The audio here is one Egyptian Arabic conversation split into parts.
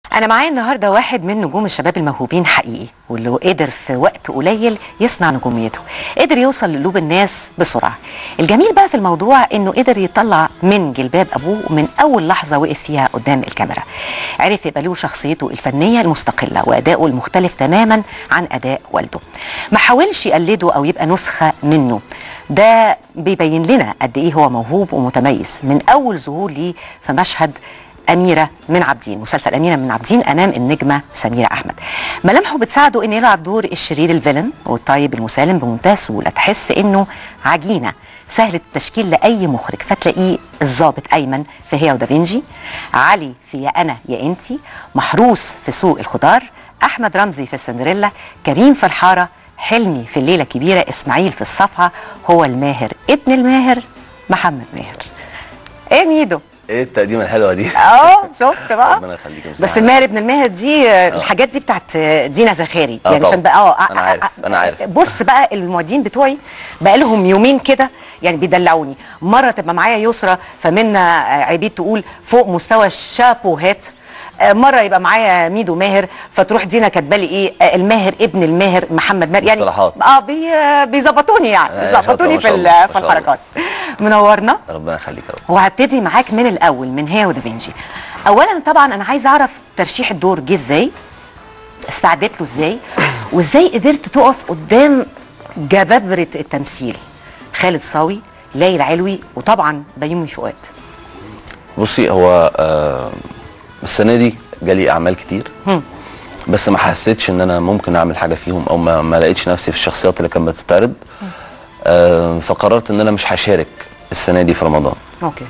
أنا معايا النهاردة واحد من نجوم الشباب الموهوبين حقيقي واللي قدر في وقت قليل يصنع نجوميته قدر يوصل لقلوب الناس بسرعة الجميل بقى في الموضوع إنه قدر يطلع من جلباب أبوه من أول لحظة وقف فيها قدام الكاميرا عرف يبقى له شخصيته الفنية المستقلة وأداؤه المختلف تماما عن أداء والده ما حاولش يقلده أو يبقى نسخة منه ده بيبين لنا قد إيه هو موهوب ومتميز من أول ظهور ليه في مشهد أميرة من عابدين مسلسل أميرة من عابدين أمام النجمة سميرة أحمد ملامحه بتساعده إنه يلعب دور الشرير الفيلن والطيب المسالم بمنتهى السهولة تحس إنه عجينة سهل التشكيل لأي مخرج فتلاقيه الظابط أيمن في هي ودافنجي علي في يا أنا يا أنتي محروس في سوق الخضار أحمد رمزي في سندريلا كريم في الحارة حلمي في الليلة الكبيرة إسماعيل في الصفحة هو الماهر ابن الماهر محمد ماهر ايه ميدو ايه التقديمه الحلوه دي اه شفت بقى ربنا يخليك يا بس مستر. الماهر ابن الماهر دي آه، الحاجات دي بتاعت آه، دينا زخاري آه يعني طبعا. عشان بقى اه أنا عارف، أنا عارف. بص بقى المعيدين بتوعي بقى لهم يومين كده يعني بيدلعوني مره تبقى معايا يسرى فمنا آه، عبيد تقول فوق مستوى الشابوهات آه، مره يبقى معايا ميدو ماهر فتروح دينا كاتبه لي ايه آه، الماهر ابن الماهر محمد ماهر يعني مصطلحات. اه بي آه، بيظبطوني يعني آه، بيظبطوني شاطرة، في ما ال- شاء الله، ما في شاء الله. الحركات منورنا ربنا يخليك يا رب وهبتدي معاك من الاول من هي ودافنشي اولا طبعا انا عايزه اعرف ترشيح الدور جه ازاي استعدت له ازاي وازاي قدرت تقف قدام جبابره التمثيل خالد صاوي ليلى علوي وطبعا بيومي فؤاد بصي هو آه السنه دي جالي اعمال كتير هم. بس ما حسيتش ان انا ممكن اعمل حاجه فيهم او ما, ما لقيتش نفسي في الشخصيات اللي كانت بتتعرض آه فقررت ان انا مش هشارك السنه دي في رمضان اوكي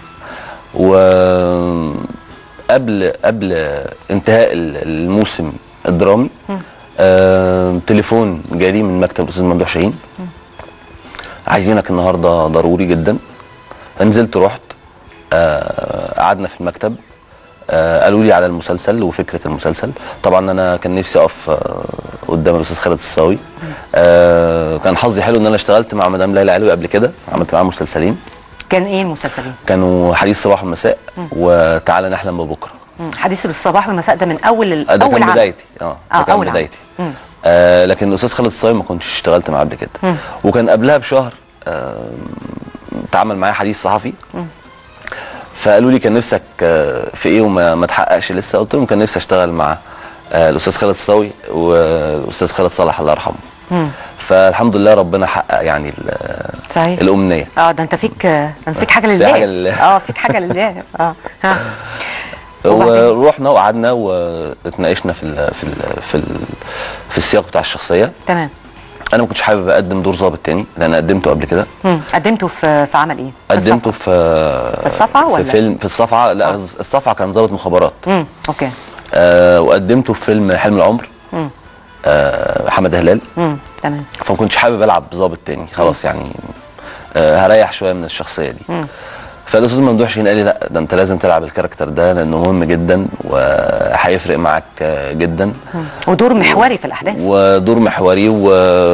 وقبل قبل انتهاء ال- الموسم الدرامي آه تليفون جالي من مكتب الاستاذ ممدوح شاهين عايزينك النهارده ضروري جدا فنزلت رحت آه قعدنا في المكتب آه قالوا لي على المسلسل وفكره المسلسل طبعا انا كان نفسي اقف آه قدام الاستاذ خالد الصاوي آه كان حظي حلو ان انا اشتغلت مع مدام ليلى علوي قبل كده عملت معاها مسلسلين كان ايه المسلسلين كانوا حديث صباح ومساء وتعالى نحلم ببكره مم. حديث الصباح والمساء ده من اول ال- آه، ده اول كان عام. بدايتي اه آه، ده كان أول عام. بدايتي مم. آه لكن الاستاذ خالد الصاوي ما كنتش اشتغلت معاه قبل كده وكان قبلها بشهر آه اتعامل معايا حديث صحفي فقالوا لي كان نفسك آه في ايه وما ما تحققش لسه قلت لهم كان نفسي اشتغل مع آه الاستاذ خالد الصاوي والاستاذ خالد صالح الله يرحمه فالحمد لله ربنا حقق يعني ال- صحيح الامنيه اه ده انت فيك ده انت فيك حاجه في لله حاجة لله. اه فيك حاجه لله اه ها وبعدين؟ ورحنا وقعدنا واتناقشنا في ال في ال في ال في السياق بتاع الشخصيه تمام انا ما كنتش حابب اقدم دور ظابط تاني لان قدمته قبل كده مم. قدمته في في عمل ايه؟ في قدمته الصفحة. في في الصفعة ولا؟ في فيلم في الصفعه لا آه. الصفعه كان ظابط مخابرات امم اوكي آه وقدمته في فيلم حلم العمر مم. آه محمد هلال امم تمام فما كنتش حابب العب ظابط تاني خلاص يعني آه هريح شويه من الشخصيه دي فالاستاذ ممدوح شاهين قال لي لا ده انت لازم تلعب الكاركتر ده لانه مهم جدا وهيفرق معاك آه، جدا ودور محوري في الاحداث ودور محوري و...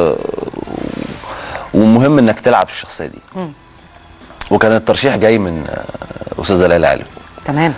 ومهم انك تلعب الشخصيه دي وكان الترشيح جاي من آه، استاذه ليلى علوي تمام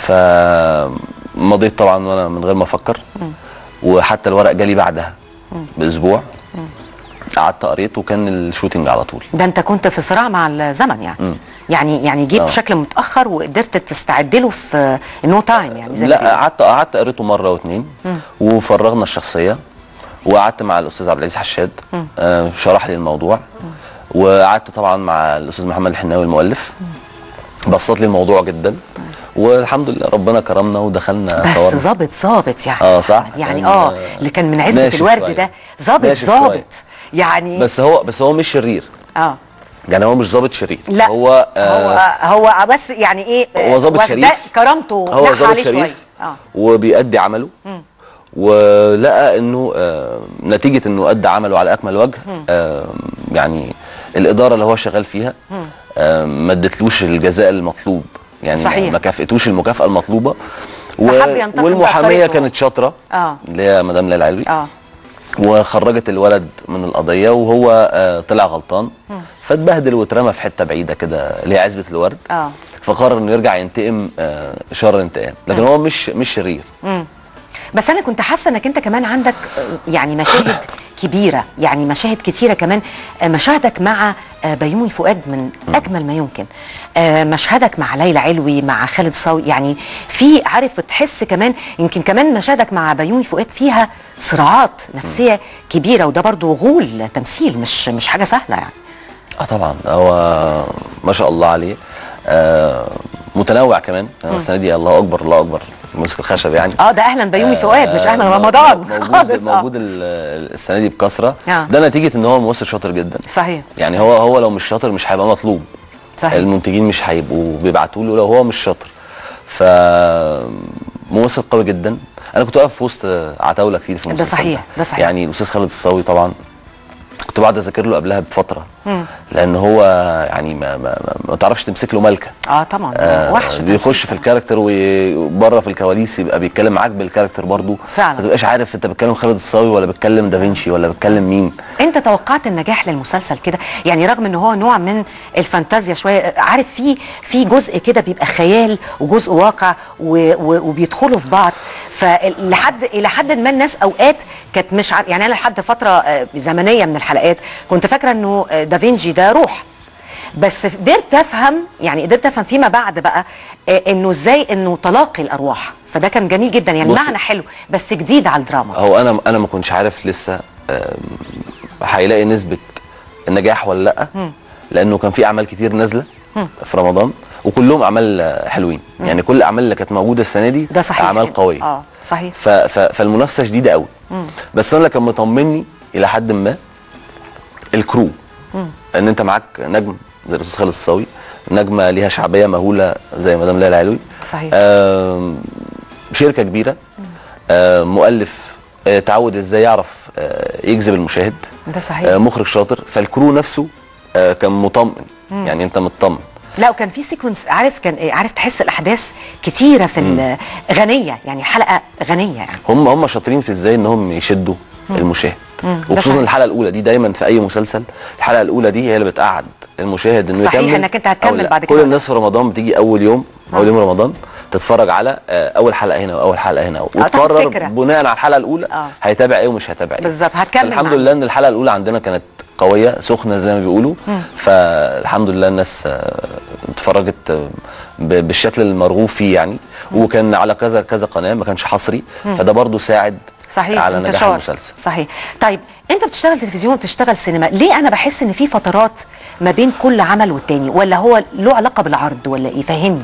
فمضيت طبعا وانا من غير ما افكر وحتى الورق جالي بعدها باسبوع قعدت قريت وكان الشوتنج على طول ده انت كنت في صراع مع الزمن يعني مم. يعني يعني جيت آه. بشكل متاخر وقدرت تستعد له في نو تايم يعني زي ما لا بيقولوا. قعدت قعدت قريته مره واثنين وفرغنا الشخصيه وقعدت مع الاستاذ عبد العزيز حشاد آه شرح لي الموضوع وقعدت طبعا مع الاستاذ محمد الحناوي المؤلف بسط لي الموضوع جدا والحمد لله ربنا كرمنا ودخلنا بس صورنا ظابط ظابط يعني آه، صح. يعني كان، اه آه، اللي كان من عزبه ناشف الورد شوية. ده ظابط ناشف ظابط شوية. يعني بس هو بس هو مش شرير اه يعني هو مش ظابط شرير لا هو آه هو هو بس يعني ايه هو ظابط واخداه شريف. كرامته هو ناحى ظابط عليه شوية. شريف اه وبيأدي عمله ولقى انه آه نتيجه انه ادى عمله على اكمل وجه آه يعني الاداره اللي هو شغال فيها آه ما ادتلوش الجزاء المطلوب يعني صحيح. ما كافئتوش المكافاه المطلوبه فحب ينتقم والمحاميه بأخطائه. كانت شاطره اه اللي هي مدام ليلى علوي اه وخرجت الولد من القضيه وهو آه طلع غلطان فاتبهدل واترمى في حته بعيده كده اللي هي عزبه الورد اه فقرر انه يرجع ينتقم آه شر انتقام لكن هو مش مش شرير مم. بس انا كنت حاسه انك انت كمان عندك آه، يعني مشاهد كبيره يعني مشاهد كتيره كمان آه، مشاهدك مع آه، بيومي فؤاد من اجمل ما يمكن آه، مشهدك مع ليلى علوي مع خالد صاوي يعني في عارف تحس كمان يمكن كمان مشاهدك مع بيومي فؤاد فيها صراعات نفسيه كبيره وده برضو غول تمثيل مش مش حاجه سهله يعني اه طبعا هو ما شاء الله عليه آه متنوع كمان يعني السنه دي الله اكبر الله اكبر مسك الخشب يعني اه ده اهلا بيومي فؤاد مش اهلا آه، رمضان موجود خالص آه. موجود ال- السنه دي بكثره آه. ده نتيجه ان هو ممثل شاطر جدا صحيح يعني هو هو لو مش شاطر مش هيبقى مطلوب صحيح المنتجين مش هيبقوا بيبعتوا له لو هو مش شاطر ف ممثل قوي جدا انا كنت واقف في وسط عتاوله كتير في ده المسلسل صحيح، ده صحيح. يعني الاستاذ خالد الصاوي طبعا كنت بقعد اذاكر له قبلها بفتره لان هو يعني ما ما, ما, ما تعرفش تمسك له ملكه اه طبعا آه، وحش بيخش في الكاركتر وبره في الكواليس يبقى بيتكلم معاك بالكاركتر برضو فعلا. ما تبقاش عارف انت بتكلم خالد الصاوي ولا بتكلم دافنشي ولا بتكلم مين انت توقعت النجاح للمسلسل كده يعني رغم ان هو نوع من الفانتازيا شويه عارف في في جزء كده بيبقى خيال وجزء واقع و و وبيدخلوا في بعض فلحد الى حد ما الناس اوقات كانت مش عارف يعني انا لحد فتره آه، زمنيه من الحلقات كنت فاكره انه آه، دافنشي ده روح بس قدرت افهم يعني قدرت افهم فيما بعد بقى آه، انه ازاي انه تلاقي الارواح فده كان جميل جدا يعني بصي. معنى حلو بس جديد على الدراما هو انا انا ما كنتش عارف لسه آم، هيلاقي نسبه النجاح ولا لا لانه كان في اعمال كتير نازله في رمضان وكلهم اعمال آه، حلوين يعني كل الاعمال اللي كانت موجوده السنه دي ده صحيح اعمال قويه اه صحيح ف ف فالمنافسه شديده قوي بس انا اللي كان مطمني الى حد ما الكرو ان انت معاك نجم زي الاستاذ خالد الصاوي نجمه ليها شعبيه مهوله زي مدام ليلى علوي صحيح. آم، شركه كبيره آم، مؤلف آه، تعود ازاي يعرف آه، يجذب المشاهد ده صحيح آه، مخرج شاطر فالكرو نفسه آه، كان مطمئن يعني انت مطمن لا وكان في سيكونس عارف كان إيه، عارف تحس الاحداث كتيره في ال- غنيه يعني حلقه غنيه يعني هم هم شاطرين في ازاي انهم يشدوا المشاهد مم. ده وخصوصا صحيح. الحلقه الاولى دي دايما في اي مسلسل الحلقه الاولى دي هي اللي بتقعد المشاهد انه صحيح يكمل إنك أنت أو هتكمل لا. بعد كل كده. الناس في رمضان بتيجي اول يوم اول يوم رمضان تتفرج على آه، اول حلقه هنا واول حلقه هنا تاخد وتقرر فكرة. بناء على الحلقه الاولى آه. هيتابع ايه ومش هيتابع ايه بالظبط، هتكمل الحمد معاه. لله ان الحلقه الاولى عندنا كانت قويه سخنه زي ما بيقولوا فالحمد لله الناس آه، اتفرجت آه، ب- بالشكل المرغوب فيه يعني وكان على كذا كذا قناه ما كانش حصري فده برضو ساعد صحيح على نجاح انتشار. المسلسل صحيح طيب انت بتشتغل تلفزيون وبتشتغل سينما ليه انا بحس ان في فترات ما بين كل عمل والتاني ولا هو له علاقه بالعرض ولا ايه فهمني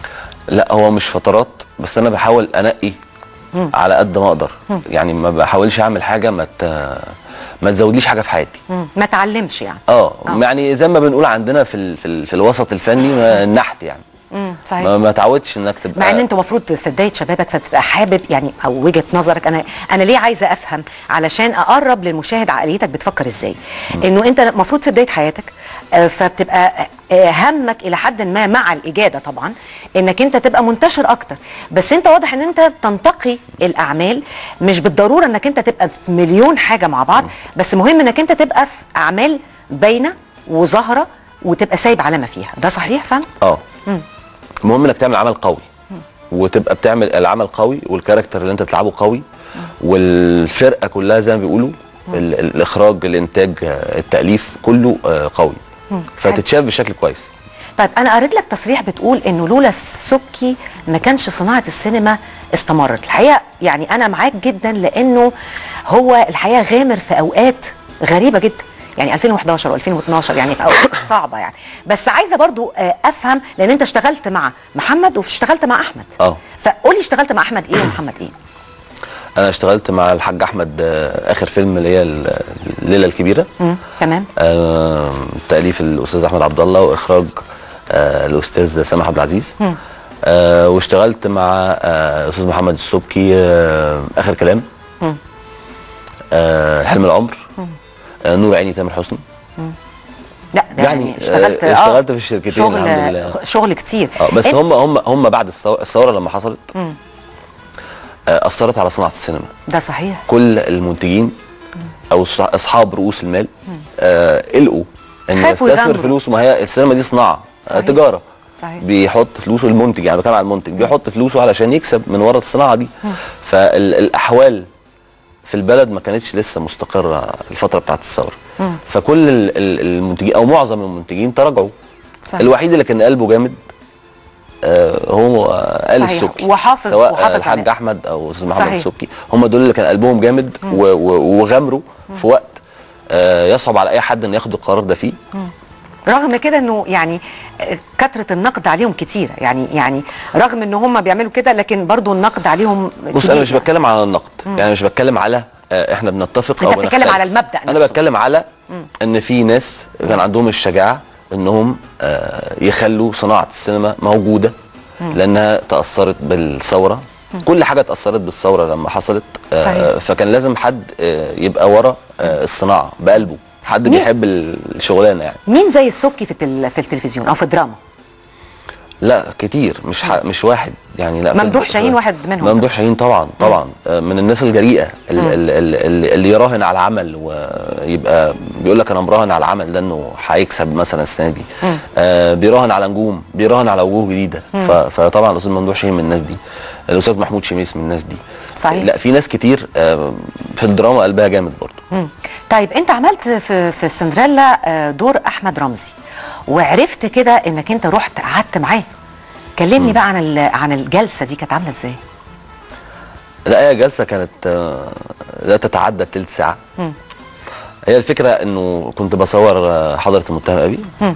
لا هو مش فترات بس انا بحاول انقي على قد ما اقدر يعني ما بحاولش اعمل حاجه ما ت... ما تزودليش حاجه في حياتي مم. ما تعلمش يعني اه يعني زي ما بنقول عندنا في ال... في, ال... في الوسط الفني ما النحت يعني مم. صحيح ما, ما تعودش انك تبقى مع ان انت المفروض في بدايه شبابك فتبقى حابب يعني او وجهه نظرك انا انا ليه عايزه افهم علشان اقرب للمشاهد عقليتك بتفكر ازاي انه انت المفروض في بدايه حياتك آه، فبتبقى آه، همك الى حد ما مع الاجاده طبعا انك انت تبقى منتشر اكتر بس انت واضح ان انت تنتقي الاعمال مش بالضروره انك انت تبقى في مليون حاجه مع بعض بس مهم انك انت تبقى في اعمال باينه وظاهره وتبقى سايب علامه فيها ده صحيح فاهم اه المهم انك تعمل عمل قوي وتبقى بتعمل العمل قوي والكاركتر اللي انت بتلعبه قوي والفرقه كلها زي ما بيقولوا ال- ال- الاخراج الانتاج آه، التاليف كله آه، قوي فتتشاف بشكل كويس طيب انا قريت لك تصريح بتقول انه لولا السبكي ما كانش صناعه السينما استمرت الحقيقه يعني انا معاك جدا لانه هو الحقيقه غامر في اوقات غريبه جدا يعني 2011 و2012 يعني في اوقات صعبه يعني بس عايزه برضو آه، افهم لان انت اشتغلت مع محمد واشتغلت مع احمد اه فقولي اشتغلت مع احمد ايه ومحمد ايه انا اشتغلت مع الحاج احمد آه، اخر فيلم اللي هي ال- الليله الكبيره مم. تمام آه، تاليف الاستاذ احمد عبد الله واخراج آه، الاستاذ سامح عبد العزيز آه، واشتغلت مع آه، الاستاذ محمد السبكي آه، اخر كلام آه، حلم العمر آه، نور عيني تامر حسني لا ده يعني, يعني، اشتغلت آه، اشتغلت في الشركتين شغل الحمد لله. شغل كتير اه بس إنت- هم هم هم بعد الثو- الثوره لما حصلت آه، اثرت على صناعه السينما ده صحيح كل المنتجين او ص- اصحاب رؤوس المال آه قلقوا ان خافوا يستثمر يغامروا. فلوسه ما هي السينما دي صناعه آه صحيح. تجاره صحيح. بيحط فلوسه المنتج يعني بتكلم على المنتج بيحط فلوسه علشان يكسب من ورا الصناعه دي فالاحوال في البلد ما كانتش لسه مستقره الفتره بتاعت الثوره فكل ال- ال- المنتجين او معظم المنتجين تراجعوا صحيح. الوحيد اللي كان قلبه جامد آه، هو آه، آل صحيح. السبكي وحافظ- سواء وحافظ آه، الحاج عليه. احمد او استاذ محمد صحيح. السبكي هم دول اللي كان قلبهم جامد و- و- وغامروا في وقت آه، يصعب على اي حد ان ياخد القرار ده فيه رغم كده انه يعني آه، كثره النقد عليهم كتيره يعني يعني رغم ان هم بيعملوا كده لكن برضو النقد عليهم بص كبير انا مش يعني. بتكلم على النقد يعني مش بتكلم على آه، احنا بنتفق أنت او بتتكلم بنختلف. على المبدأ انا نفسه. بتكلم على ان في ناس كان عندهم الشجاعه انهم آه، يخلوا صناعه السينما موجوده لانها تاثرت بالثوره كل حاجه تاثرت بالثوره لما حصلت آه، صحيح. فكان لازم حد آه، يبقى ورا آه، الصناعه بقلبه حد مين؟ بيحب الشغلانه يعني مين زي السبكي في التل... في التلفزيون او في الدراما لا كتير مش ح... مش واحد يعني لا في- ممدوح في- شاهين واحد منهم. ممدوح شاهين طبعا طبعا آه، من الناس الجريئه ال- ال- ال- ال- اللي يراهن على عمل ويبقى بيقول لك انا مراهن على العمل ده انه هيكسب مثلا السنه دي آه بيراهن على نجوم بيراهن على وجوه جديده ف... فطبعا الاستاذ ممدوح شاهين من الناس دي الاستاذ محمود شميس من الناس دي صحيح. لا في ناس كتير آه في الدراما قلبها جامد برضه مم. طيب انت عملت في في سندريلا آه، دور احمد رمزي وعرفت كده انك انت رحت قعدت معاه كلمني بقى عن ال- عن الجلسه دي كانت عامله ازاي لا هي جلسه كانت آه، لا تتعدى تلت ساعه مم. هي الفكره انه كنت بصور آه، حضره المتهم ابي مم.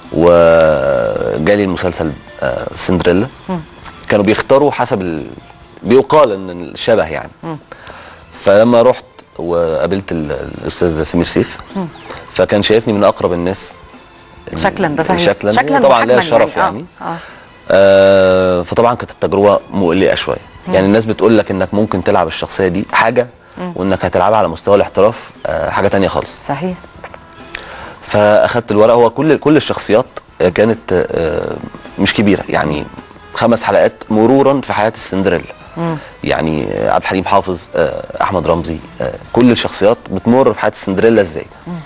وجالي المسلسل آه، سندريلا كانوا بيختاروا حسب ال... بيقال ان الشبه يعني فلما رحت وقابلت ال- الاستاذ سمير سيف فكان شايفني من اقرب الناس شكلا ده صحيح شكلا, شكلا طبعا ليا وحجماً الشرف يعني, آه. آه. آه فطبعا كانت التجربه مقلقه شويه يعني الناس بتقول لك انك ممكن تلعب الشخصيه دي حاجه وانك هتلعبها على مستوى الاحتراف آه حاجه تانية خالص صحيح فاخدت الورقه هو كل كل الشخصيات آه، كانت آه، مش كبيره يعني خمس حلقات مرورا في حياه السندريلا يعني آه، عبد الحليم حافظ آه، احمد رمزي آه، كل الشخصيات بتمر في حياه السندريلا ازاي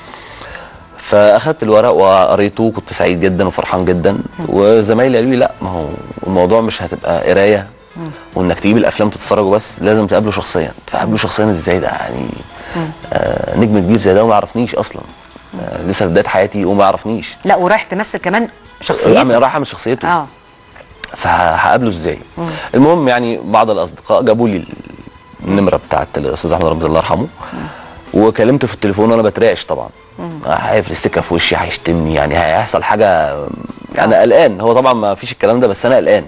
فاخدت الورق وقريته وكنت سعيد جدا وفرحان جدا وزمايلي قالوا لي لا ما هو الموضوع مش هتبقى قرايه وانك تجيب الافلام تتفرجوا بس لازم تقابله شخصيا تقابله شخصيا ازاي ده يعني آه نجم كبير زي ده وما يعرفنيش اصلا آه لسه في بدايه حياتي وما يعرفنيش لا ورايح تمثل كمان يعني شخصيته رايح اعمل شخصيته اه فهقابله ازاي المهم يعني بعض الاصدقاء جابوا لي النمره بتاعت الاستاذ احمد رمزي الله يرحمه وكلمته في التليفون وانا بترعش طبعا هيقفل السكه في وشي هيشتمني يعني هيحصل حاجه انا قلقان هو طبعا ما فيش الكلام ده بس انا قلقان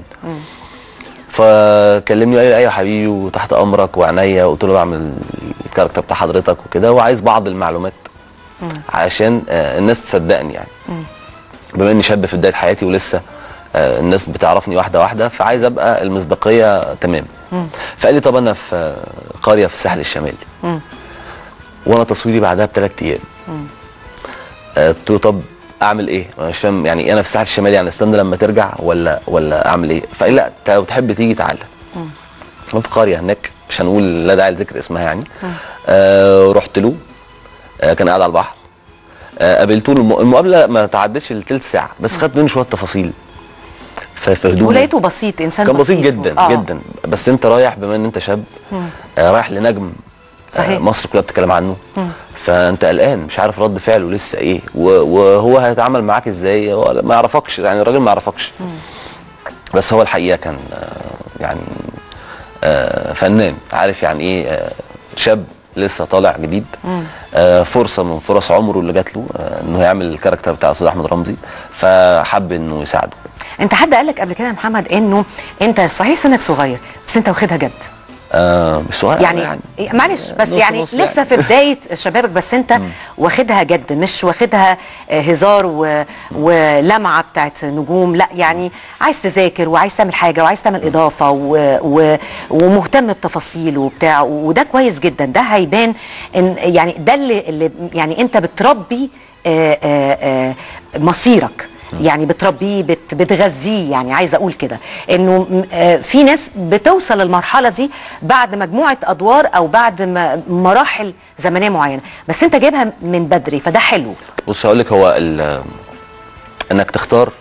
فكلمني قال لي ايوه يا حبيبي وتحت امرك وعينيا وقلت له بعمل الكاركتر بتاع حضرتك وكده وعايز بعض المعلومات عشان آه، الناس تصدقني يعني بما اني شاب في بدايه حياتي ولسه آه، الناس بتعرفني واحده واحده فعايز ابقى المصداقيه تمام فقال لي طب انا في آه، قريه في الساحل الشمالي وانا تصويري بعدها بثلاث ايام آه، قلت له طب اعمل ايه؟ انا مش فاهم يعني انا في الساحل الشمالي يعني استنى لما ترجع ولا ولا اعمل ايه؟ فقال لي لا انت لو تحب تيجي تعالى انا في قريه هناك مش هنقول لا داعي لذكر اسمها يعني آه رحت له آه كان قاعد على البحر آه قابلته الم- المقابله ما تعدتش الثلث ساعه بس خدت منه شويه تفاصيل في في هدومه ولقيته بسيط انسان كان بسيط جدا آه. جدا بس انت رايح بما ان انت شاب آه رايح لنجم صحيح. آه مصر كلها بتتكلم عنه فانت قلقان مش عارف رد فعله لسه ايه و- وهو هيتعامل معاك ازاي هو ما يعرفكش يعني الراجل ما يعرفكش بس هو الحقيقه كان آه يعني آه فنان عارف يعني ايه آه شاب لسه طالع جديد آه فرصه من فرص عمره اللي جات له آه انه يعمل الكاركتر بتاع الاستاذ احمد رمزي فحب انه يساعده انت حد قال لك قبل كده يا محمد انه انت صحيح سنك صغير بس انت واخدها جد آه مش صغير يعني, يعني يعني معلش بس نص يعني نص لسه يعني. في بدايه شبابك بس انت واخدها جد مش واخدها آه، هزار و... ولمعه بتاعت نجوم لا يعني عايز تذاكر وعايز تعمل حاجه وعايز تعمل اضافه و... و... ومهتم بتفاصيل وبتاع وده كويس جدا ده هيبان ان يعني ده اللي, اللي يعني انت بتربي آه، آه، آه، مصيرك يعني بتربيه بت بتغذيه يعني عايزه اقول كده انه م- آه، في ناس بتوصل للمرحله دي بعد مجموعه ادوار او بعد ما- مراحل زمنيه معينه بس انت جايبها من بدري فده حلو بص هقول لك هو ال- انك تختار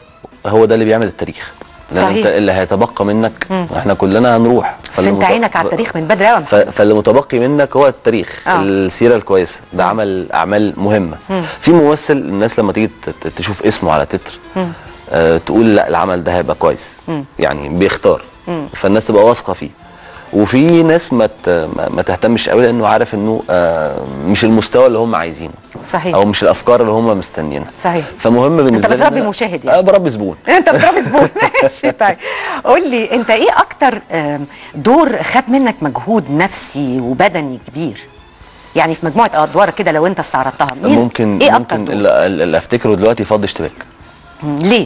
هو ده اللي بيعمل التاريخ لان صحيح. انت اللي هيتبقى منك واحنا كلنا هنروح بس فاللي انت مت- عينك على التاريخ من بدري قوي ف- فاللي متبقي منك هو التاريخ آه. السيره الكويسه ده عمل اعمال مهمه في ممثل الناس لما تيجي ت- ت- تشوف اسمه على تتر آه تقول لا العمل ده هيبقى كويس يعني بيختار فالناس تبقى واثقه فيه وفي ناس ما ت- ما ما تهتمش قوي لانه عارف انه آه مش المستوى اللي هم عايزينه صحيح او مش الافكار اللي هم مستنيينها صحيح فمهم بالنسبه لي بتربي إن أنا- مشاهد يعني. اه بربي زبون انت بتربي زبون ماشي طيب قول لي انت ايه اكتر آم، دور خد منك مجهود نفسي وبدني كبير يعني في مجموعه ادوار كده لو انت استعرضتها مين ممكن ايه ممكن اكتر دور؟ اللي, اللي افتكره دلوقتي فض اشتباك مم، ليه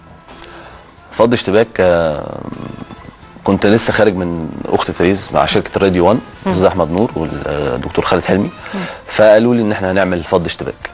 فض اشتباك آه، كنت لسه خارج من اخت تريز مع شركه راديو 1 الاستاذ احمد نور والدكتور خالد حلمي فقالوا لي ان احنا هنعمل فض اشتباك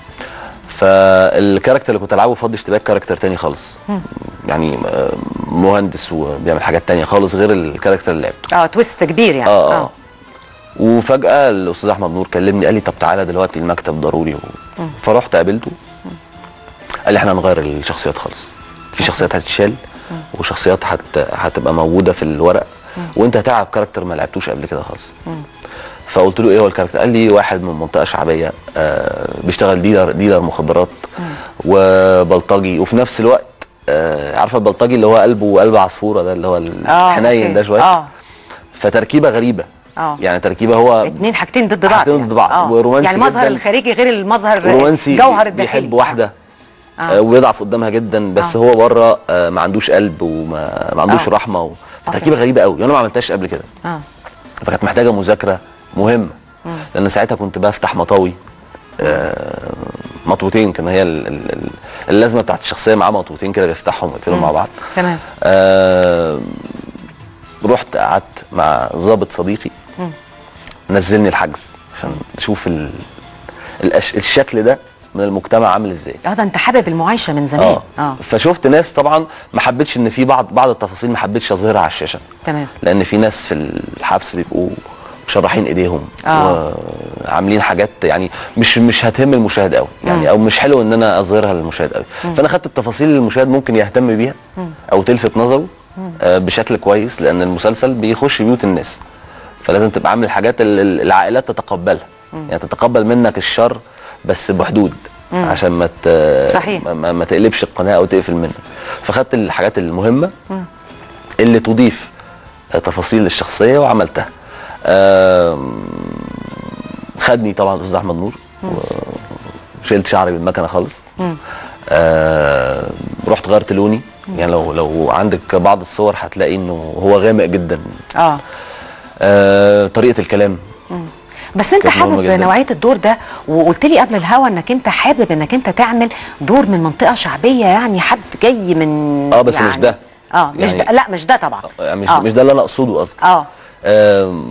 فالكاركتر اللي كنت العبه فض اشتباك كاركتر تاني خالص يعني آه، مهندس وبيعمل حاجات تانية خالص غير الكاركتر اللي لعبته اه تويست كبير يعني اه اه وفجاه الاستاذ احمد نور كلمني قال لي طب تعالى دلوقتي المكتب ضروري و... فرحت قابلته قال لي احنا هنغير الشخصيات خالص في شخصيات هتتشال وشخصيات هت... هتبقى موجوده في الورق وانت هتلعب كاركتر ما لعبتوش قبل كده خالص فقلت له ايه هو الكاركتر قال لي واحد من منطقه شعبيه آه بيشتغل ديلر ديلر مخدرات وبلطجي وفي نفس الوقت آه عارفه البلطجي اللي هو قلبه قلب عصفوره ده اللي هو اه الحنين أوكي. ده شويه اه فتركيبه غريبه اه يعني تركيبه هو اتنين حاجتين ضد بعض حاجتين يعني. ضد بعض، آه. ورومانسي يعني المظهر جداً. الخارجي غير المظهر رومانسي جوهر الداخلي بيحب واحده آه. آه. ويضعف قدامها جدا بس آه. هو بره آه ما عندوش قلب وما ما عندوش آه. رحمه و... أوكي. تركيبه غريبه قوي وانا ما عملتهاش قبل كده اه فكانت محتاجه مذاكره مهمه لان ساعتها كنت بفتح مطاوي آه مطوتين كان هي ال- ال- ال- اللازمه بتاعت الشخصيه معاه مطوتين كده بيفتحهم ويقفلهم مع بعض تمام آه رحت قعدت مع ضابط صديقي نزلني الحجز عشان نشوف ال... الأش... الشكل ده من المجتمع عامل ازاي اه ده انت حابب المعايشه من زمان اه اه فشفت ناس طبعا ما حبيتش ان في بعض بعض التفاصيل ما حبيتش اظهرها على الشاشه تمام لان في ناس في الحبس بيبقوا مشرحين ايديهم آه. وعاملين حاجات يعني مش مش هتهم المشاهد قوي يعني او مش حلو ان انا اظهرها للمشاهد قوي فانا خدت التفاصيل اللي المشاهد ممكن يهتم بيها او تلفت نظره آه بشكل كويس لان المسلسل بيخش بيوت الناس فلازم تبقى عامل حاجات ال- ال- العائلات تتقبلها يعني تتقبل منك الشر بس بحدود عشان ما ت- صحيح. ما, ما تقلبش القناه او تقفل منك فخدت الحاجات المهمه اللي تضيف تفاصيل للشخصيه وعملتها آم، خدني طبعا الاستاذ احمد نور وشلت شعري بالمكنه خالص آم، رحت غيرت لوني يعني لو لو عندك بعض الصور هتلاقي انه هو غامق جدا اه آه، طريقه الكلام بس انت كانت مهمة حابب جداً. نوعيه الدور ده وقلت لي قبل الهوا انك انت حابب انك انت تعمل دور من منطقه شعبيه يعني حد جاي من اه بس يعني مش ده اه مش يعني- ده لا مش ده طبعا يعني مش آه. مش ده اللي انا اقصده قصدي اه آم،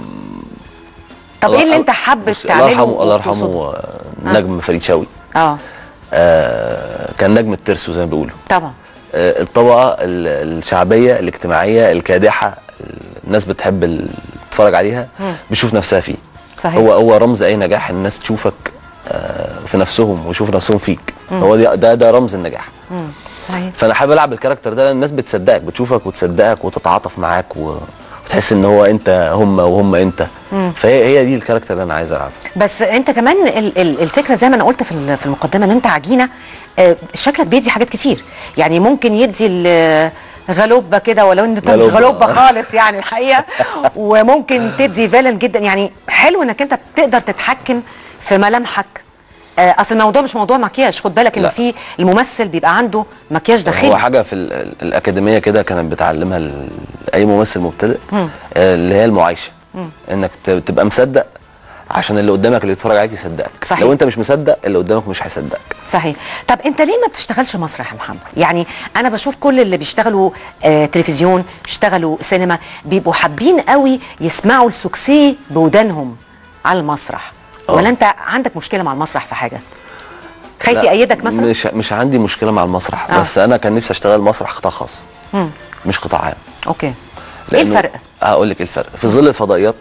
طب الله- ايه اللي انت حابب بص، تعمله الله يرحمه الله وتقصده؟ يرحمه آه، نجم فريد شوقي اه آه، كان نجم الترسو زي ما بيقولوا طبعا آه، الطبقه ال- الشعبيه الاجتماعيه الكادحه الناس بتحب ال- تتفرج عليها بتشوف نفسها فيه صحيح. هو هو رمز اي نجاح الناس تشوفك آه، في نفسهم ويشوفوا نفسهم فيك هو ده ده, ده رمز النجاح مم. صحيح فانا حابب العب الكاركتر ده لان الناس بتصدقك بتشوفك وتصدقك وتتعاطف معاك و... وتحس ان هو انت هم وهم انت فهي هي دي الكاركتر اللي انا عايز العبه بس انت كمان ال- ال- الفكره زي ما انا قلت في ال- في المقدمه ان انت عجينه آه، شكلك بيدي حاجات كتير يعني ممكن يدي ال- غلوبه كده ولو ان انت مش غلوبة. غلوبه خالص يعني الحقيقه وممكن تدي فيلن جدا يعني حلو انك انت بتقدر تتحكم في ملامحك آه، اصل الموضوع مش موضوع مكياج خد بالك ان لا. في الممثل بيبقى عنده مكياج داخلي هو حاجه في ال- ال- الاكاديميه كده كانت بتعلمها ل- اي ممثل مبتدئ آه، اللي هي المعايشه انك ت- تبقى مصدق عشان اللي قدامك اللي يتفرج عليك يصدقك صحيح. لو انت مش مصدق اللي قدامك مش هيصدقك صحيح طب انت ليه ما بتشتغلش مسرح يا محمد يعني انا بشوف كل اللي بيشتغلوا آه تلفزيون بيشتغلوا سينما بيبقوا حابين قوي يسمعوا السوكسي بودانهم على المسرح اه. ولا انت عندك مشكله مع المسرح في حاجه خايف لا، يأيدك مثلا مش مش عندي مشكله مع المسرح آه. بس انا كان نفسي اشتغل مسرح قطاع خاص مم. مش قطاع عام اوكي ايه لأنه- الفرق هقول لك ايه الفرق في ظل الفضائيات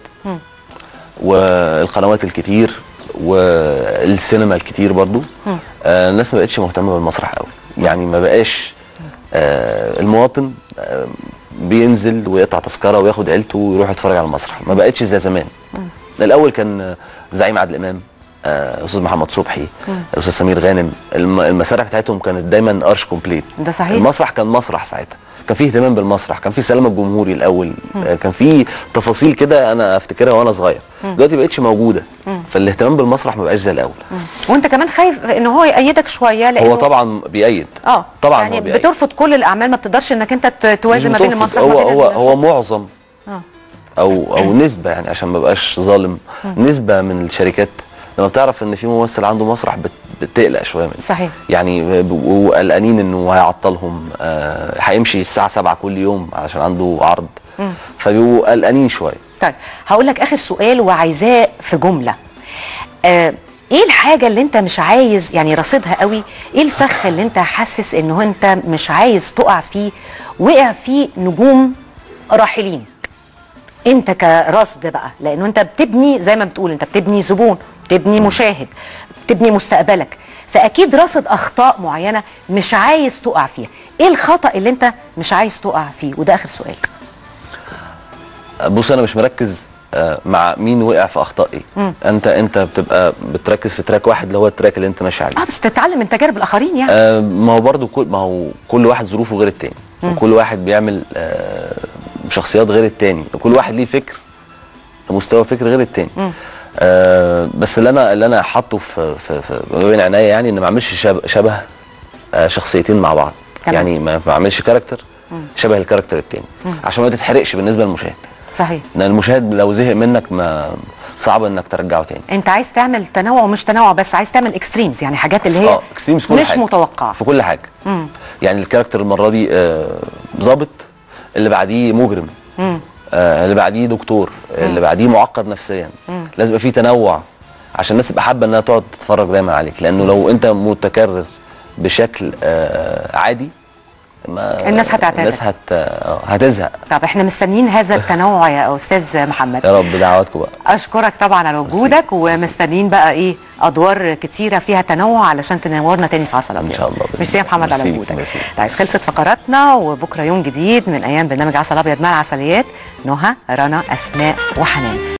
والقنوات الكتير والسينما الكتير برضو آه الناس ما بقتش مهتمه بالمسرح قوي يعني ما بقاش آه المواطن آه بينزل ويقطع تذكره وياخد عيلته ويروح يتفرج على المسرح ما بقتش زي زمان الاول كان آه، زعيم عادل امام آه، استاذ محمد صبحي الاستاذ سمير غانم الم- المسارح بتاعتهم كانت دايما ارش كومبليت ده صحيح. المسرح كان مسرح ساعتها كان فيه اهتمام بالمسرح كان فيه سلام الجمهوري الاول آه، كان فيه تفاصيل كده انا افتكرها وانا صغير دلوقتي ما بقتش موجوده فالاهتمام بالمسرح ما بقاش زي الاول وانت كمان خايف ان هو يأيدك شويه لانه هو طبعا بيأيد اه طبعا يعني هو بيأيد. بترفض كل الاعمال ما بتقدرش انك انت ت- توازن مش ما بين بترفض. المسرح هو وما بين هو ال- هو معظم آه. او او نسبه يعني عشان ما بقاش ظالم نسبه من الشركات لما بتعرف ان في ممثل عنده مسرح بت- بتقلق شويه منه صحيح يعني بيبقوا قلقانين انه هيعطلهم آه، هيمشي الساعه 7 كل يوم علشان عنده عرض فبيبقوا قلقانين شويه طيب هقول لك اخر سؤال وعايزاه في جمله آه ايه الحاجه اللي انت مش عايز يعني رصيدها قوي ايه الفخ اللي انت حاسس انه انت مش عايز تقع فيه وقع فيه نجوم راحلين انت كرصد بقى لانه انت بتبني زي ما بتقول انت بتبني زبون بتبني مشاهد بتبني مستقبلك فاكيد راصد اخطاء معينه مش عايز تقع فيها ايه الخطا اللي انت مش عايز تقع فيه وده اخر سؤال بص انا مش مركز آه، مع مين وقع في اخطاء ايه انت انت بتبقى بتركز في تراك واحد اللي هو التراك اللي انت ماشي عليه اه بس تتعلم من تجارب الاخرين يعني آه، ما هو برضو كل ما هو كل واحد ظروفه غير التاني وكل واحد بيعمل آه، شخصيات غير التاني وكل واحد ليه فكر مستوى فكر غير التاني آه بس اللي انا اللي انا حاطه في في في ما بين عينيا يعني ان ما اعملش شبه, شبه آه شخصيتين مع بعض تمام. يعني ما ما اعملش كاركتر شبه الكاركتر التاني عشان ما تتحرقش بالنسبه للمشاهد صحيح لان المشاهد لو زهق منك ما صعب انك ترجعه تاني انت عايز تعمل تنوع ومش تنوع بس عايز تعمل اكستريمز يعني حاجات اللي هي اه اكستريمز كل مش حاجه متوقعه في كل حاجه يعني الكاركتر المره دي آه، ظابط اللي بعديه مجرم آه اللي بعديه دكتور اللي بعديه معقد نفسيا لازم يبقى فيه تنوع عشان الناس تبقى حابه انها تقعد تتفرج دايما عليك لانه لو انت متكرر بشكل آه عادي ما الناس هتعتاد. الناس هت آه، هتزهق طب احنا مستنيين هذا التنوع يا استاذ محمد يا رب دعواتكم بقى اشكرك طبعا على وجودك ومستنيين بقى ايه ادوار كتيره فيها تنوع علشان تنورنا تاني في عسل ابيض إن شاء الله. ميرسي يا محمد على ميرسي، وجودك ميرسي. طيب خلصت فقراتنا وبكره يوم جديد من ايام برنامج عسل ابيض مع العسليات نهى رنا اسماء وحنان